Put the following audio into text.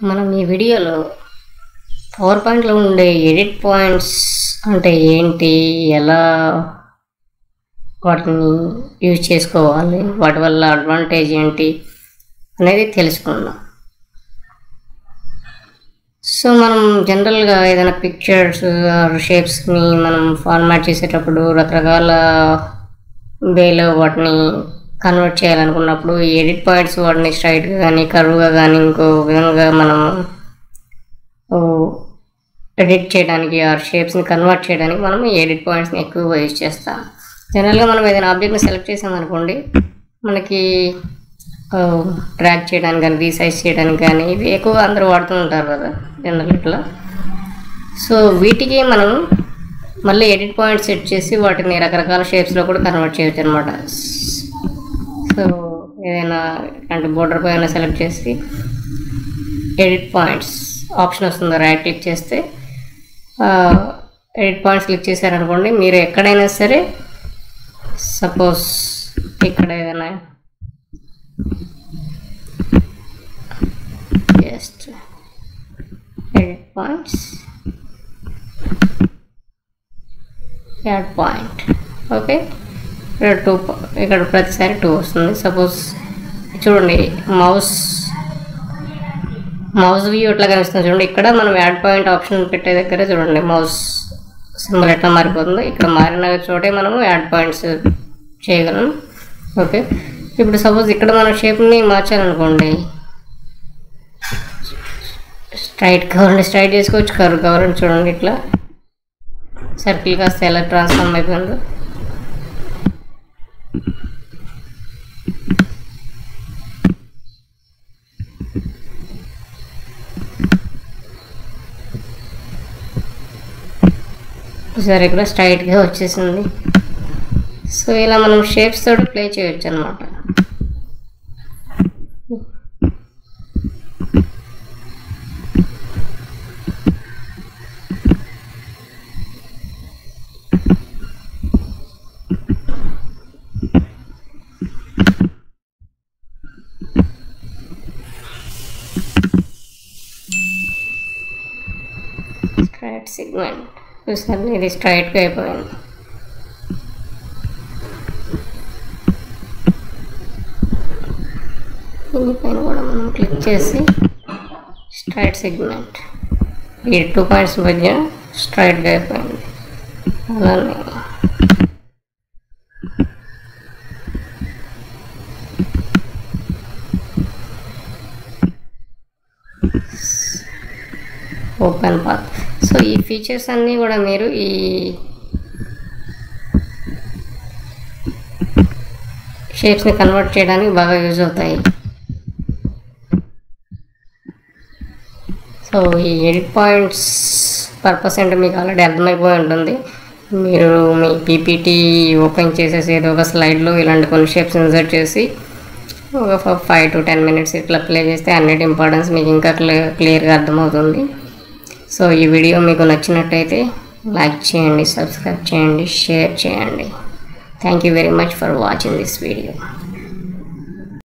మనం ఈ వీడియోలో పవర్ పాయింట్లో ఉండే ఎడిట్ పాయింట్స్ అంటే ఏంటి ఎలా వాటిని యూజ్ చేసుకోవాలి వాటి వల్ల అడ్వాంటేజ్ ఏంటి అనేది తెలుసుకుందాం సో మనం జనరల్గా ఏదైనా పిక్చర్స్ షేప్స్ని మనం ఫార్మాట్ చేసేటప్పుడు రకరకాల వేలో వాటిని కన్వర్ట్ చేయాలనుకున్నప్పుడు ఈ ఎడిట్ పాయింట్స్ వాటిని స్ట్రైట్గా కానీ కరువుగా కానీ ఇంకో విధంగా మనం ఎడిట్ చేయడానికి ఆ షేప్స్ని కన్వర్ట్ చేయడానికి మనం ఈ ఎడిట్ పాయింట్స్ని ఎక్కువగా యూజ్ చేస్తాం జనరల్గా మనం ఏదైనా ఆబ్జెక్ట్ని సెలెక్ట్ చేసామనుకోండి మనకి ట్రాక్ చేయడానికి కానీ రీసైజ్ చేయడానికి కానీ ఇవి ఎక్కువగా అందరూ వాడుతూ ఉంటారు కదా జనరల్ ఇట్లా సో వీటికి మనం మళ్ళీ ఎడిట్ పాయింట్ సెట్ చేసి వాటిని రకరకాల షేప్స్లో కూడా కన్వర్ట్ చేయొచ్చు అనమాట సో ఏదైనా అంటే బోర్డర్ పైన సెలెక్ట్ చేసి ఎడిట్ పాయింట్స్ ఆప్షన్ వస్తుంది రైట్ క్లిక్ చేస్తే ఎడిట్ పాయింట్స్ క్లిక్ చేశారనుకోండి మీరు ఎక్కడైనా సరే సపోజ్ ఇక్కడ ఏదైనా just edit points add point okay ఇక్కడ టూ ఇక్కడ ప్రతిసారి టూ వస్తుంది సపోజ్ చూడండి మౌస్ మౌస్ వ్యూ ఎట్లా కనిపిస్తుంది చూడండి ఇక్కడ మనం యాడ్ పాయింట్ ఆప్షన్ పెట్టే దగ్గర చూడండి మౌస్ సింబల్ ఎట్లా మారిపోతుందో ఇక్కడ మారిన చోటే మనము యాడ్ పాయింట్స్ చేయగలం ఓకే ఇప్పుడు సపోజ్ ఇక్కడ మన షేప్ని మార్చాలనుకోండి స్ట్రైట్ కావాలంటే స్ట్రైట్ చేసుకోవచ్చు కర్వ్ కావాలంటే చూడండి ఇట్లా సర్కిల్ కాస్త ఎలా ట్రాన్స్ఫార్మ్ అయిపోయిందో సరే ఇక్కడ స్ట్రైట్గా వచ్చేసింది సో ఇలా మనం షేప్స్ తోటి ప్లే చేయొచ్చు అనమాట స్ట్రైట్ సిగ్మెంట్ చూసారు ఇది స్ట్రైట్గా అయిపోయింది దీనిపైన కూడా మనం క్లిక్ చేసి స్ట్రైట్ సెగ్మెంట్ ఈ టూ పాయింట్స్ మధ్య స్ట్రైట్గా అయిపోయింది అలానే ఓపెన్ పాత్ సో ఈ ఫీచర్స్ అన్నీ కూడా మీరు ఈ షేప్స్ని కన్వర్ట్ చేయడానికి బాగా యూజ్ అవుతాయి సో ఈ ఎడిట్ పాయింట్స్ పర్పస్ అంటే మీకు ఆల్రెడీ అర్థమైపోయి ఉంటుంది మీరు మీ పీపీటీ ఓపెన్ చేసేసి ఏదో ఒక స్లైడ్లో ఇలాంటి కొన్ని షేప్స్ ఇన్సర్ట్ చేసి ఒక ఫైవ్ టు టెన్ మినిట్స్ ఇట్లా ప్లే చేస్తే అన్నిటి ఇంపార్టెన్స్ మీకు ఇంకా క్లియర్ క్లియర్గా అర్థమవుతుంది సో ఈ వీడియో మీకు నచ్చినట్టయితే లైక్ చేయండి సబ్స్క్రైబ్ చేయండి షేర్ చేయండి thank you very much for watching this video